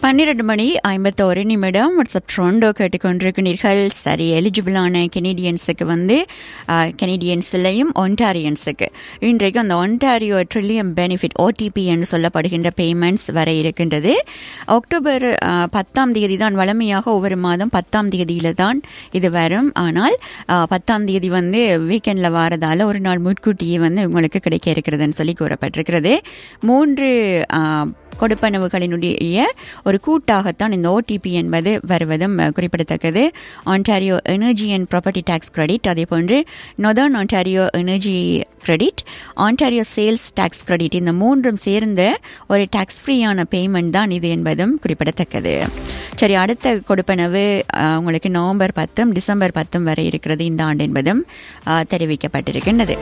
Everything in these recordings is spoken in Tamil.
பன்னிரண்டு மணி ஐம்பத்தோரு நிமிடம் வாட்ஸ்அப் ட்ரோண்டோ கேட்டுக்கொண்டிருக்கிறீர்கள் சரி எலிஜிபிளான கெனடியன்ஸுக்கு வந்து கெனடியன்ஸ்லையும் ஒன்டாரியன்ஸுக்கு இன்றைக்கு அந்த ஒன்டாரியோ ட்ரில்லியம் பெனிஃபிட் ஓடிபி என்று சொல்லப்படுகின்ற பேமெண்ட்ஸ் வர இருக்கின்றது அக்டோபர் அஹ், பத்தாம் தேதி தான் வழமையாக ஒவ்வொரு மாதம் பத்தாம் தேதியில தான் இது வரும் ஆனால் அஹ், பத்தாம் தேதி வந்து வீக்கெண்டில் வாரதால ஒரு நாள் முன்கூட்டியே வந்து உங்களுக்கு கிடைக்க இருக்கிறதுன்னு சொல்லி கூறப்பட்டிருக்கிறது மூன்று அஹ், கொடுப்பனவுகளினுடைய ஒரு கூட்டாகத்தான் இந்த ஓடிபி என்பது வருவதும் அஹ், குறிப்பிடத்தக்கது Ontario energy and property tax credit அதே போன்று northern Ontario energy credit Ontario sales tax credit இந்த மூன்றும் சேர்ந்த ஒரு டாக்ஸ் ஃப்ரீயான பேமெண்ட் தான் இது என்பதும் குறிப்பிடத்தக்கது சரி அடுத்த கொடுப்பனவு அஹ், உங்களுக்கு நவம்பர் பத்தும் டிசம்பர் பத்தும் வரை இருக்கிறது இந்த ஆண்டு என்பதும் அஹ், தெரிவிக்கப்பட்டிருக்கின்றது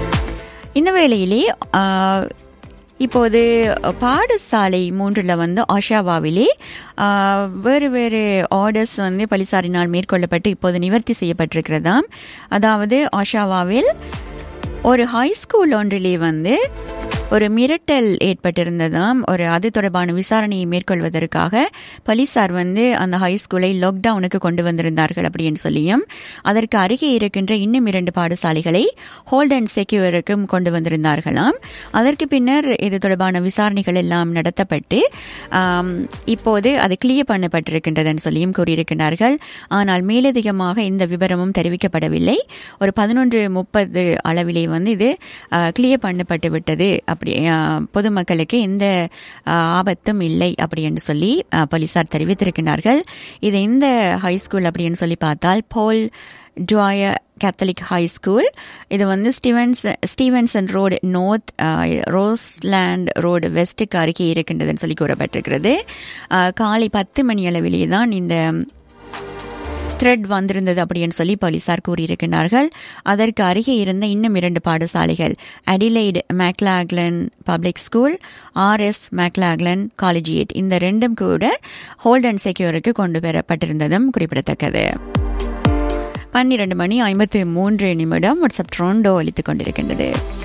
இந்த வேளையிலே ஆஹ், இப்போது பாடசாலை மூன்றில் வந்து ஆஷாவாவிலே ஆஹ், வேறு வேறு ஆர்டர்ஸ் வந்து பலிசாரினால் மேற்கொள்ளப்பட்டு இப்போது நிவர்த்தி செய்யப்பட்டிருக்கிறதாம் அதாவது ஆஷாவாவில் ஒரு ஹை ஸ்கூல் ஒன்றிலே வந்து ஒரு மிரட்டல் ஏற்பட்டிருந்ததாம் ஒரு அது தொடர்பான விசாரணையை மேற்கொள்வதற்காக போலீசார் வந்து அந்த ஹை ஸ்கூலை லாக்டவுனுக்கு கொண்டு வந்திருந்தார்கள் அப்படின்னு சொல்லியும் அதற்கு அருகே இருக்கின்ற இன்னும் இரண்டு பாடசாலைகளை ஹோல்ட் அண்ட் செக்யூருக்கும் கொண்டு வந்திருந்தார்களாம் அதற்கு பின்னர் இது தொடர்பான விசாரணைகள் எல்லாம் நடத்தப்பட்டு ஆம், இப்போது அது கிளியர் பண்ணப்பட்டிருக்கின்றதுன்னு சொல்லியும் கூறியிருக்கிறார்கள் ஆனால் மேலதிகமாக இந்த விவரமும் தெரிவிக்கப்படவில்லை ஒரு பதினொன்று முப்பது அளவிலே வந்து இது கிளியர் பண்ணப்பட்டு விட்டது அப்படி அஹ், பொதுமக்களுக்கு எந்த அஹ், ஆபத்தும் இல்லை அப்படி என்று சொல்லி அஹ், போலீசார் தெரிவித்திருக்கிறார்கள் இது இந்த ஹை ஸ்கூல் அப்படின்னு சொல்லி பார்த்தால் Paul Dwyer Catholic high school இது வந்து Stevens Stevenson road north Roseland road வெஸ்ட்டுக்கு அருகே இருக்கின்றதுன்னு சொல்லி கூறப்பட்டிருக்கிறது அஹ், காலை பத்து மணி அளவிலே தான் இந்த த்ரெட் வந்திருந்தது அப்படின்னு சொல்லி போலீசார் கூறியிருக்கிறார்கள் அதற்கு அருகே இருந்த இன்னும் இரண்டு பாடசாலைகள் Adelaide McLaughlin public school R S McLaughlin collegiate இந்த ரெண்டும் கூட ஹோல்ட் அண்ட் செக்யூருக்கு கொண்டு வரப்பட்டிருந்ததும் குறிப்பிடத்தக்கது பன்னிரண்டு மணி ஐம்பத்து மூன்று நிமிடம் வாட்ஸ்அப் ட்ரோண்டோ அளித்துக் கொண்டிருக்கின்றது